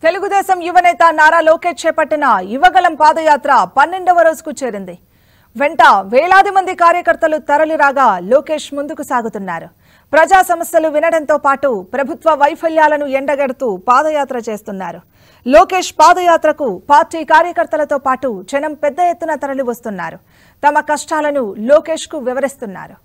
తెలుగుదేశం యువనేత నారా లోకేష్ చేపట్టిన యువగలం పాదయాత్ర పన్నెండవ రోజుకు చేరింది వెంట వేలాది మంది కార్యకర్తలు తరలిరాగా లోకేష్ ముందుకు సాగుతున్నారు ప్రజా సమస్యలు వినడంతో పాటు ప్రభుత్వ వైఫల్యాలను ఎండగడుతూ పాదయాత్ర చేస్తున్నారు లోకేష్ పాదయాత్రకు పార్టీ కార్యకర్తలతో పాటు జనం పెద్ద ఎత్తున తరలి వస్తున్నారు తమ కష్టాలను లోకేష్ కు వివరిస్తున్నారు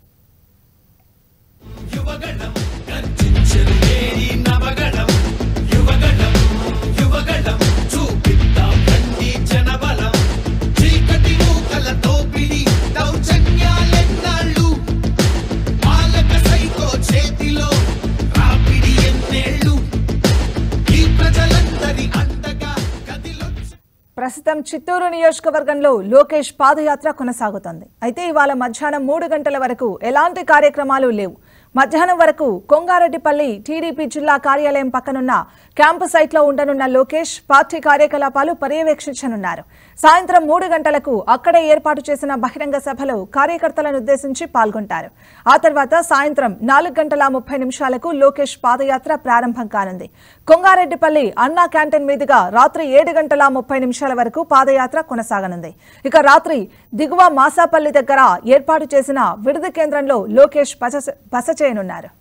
యువగణం గర్జించరు ఏరి నవగణం యువగణం యువగణం చూపిద్దాం రండి జనబలం చీకటి మూకల తోపిడి దౌర్జన్యాలెన్నాళ్ళు పాలక సైకో చేతిలో రాపిడి ఎన్నేళ్ళు ఈ ప్రజలందరి అండగా గదిలొచ్చి ప్రస్తుతం చిత్తూరు నియోజకవర్గంలో లోకేష్ పాదయాత్ర కొనసాగుతోంది అయితే ఇవాళ మధ్యాహ్నం మూడు గంటల వరకు ఎలాంటి కార్యక్రమాలు లేవు మధ్యాహ్నం వరకు కొంగారెడ్డిపల్లి టీడీపీ జిల్లా కార్యాలయం పక్కనున్న క్యాంపు సైట్లో ఉండనున్న లోకేష్ పార్టీ కార్యకలాపాలు పర్యవేక్షించనున్నారు సాయంత్రం మూడు గంటలకు అక్కడే ఏర్పాటు చేసిన బహిరంగ సభలో కార్యకర్తలను ఉద్దేశించి పాల్గొంటారు ఆ తర్వాత సాయంత్రం నాలుగు గంటల ముప్పై నిమిషాలకు లోకేష్ పాదయాత్ర ప్రారంభం కానుంది కొంగారెడ్డిపల్లి అన్నా క్యాంటీన్ మీదుగా రాత్రి ఏడు గంటల ముప్పై నిమిషాల వరకు పాదయాత్ర కొనసాగనుంది ఇక రాత్రి దిగువ మాసాపల్లి దగ్గర ఏర్పాటు చేసిన విడుదల కేంద్రంలో లోకేష్ బస బస చేయనున్నారు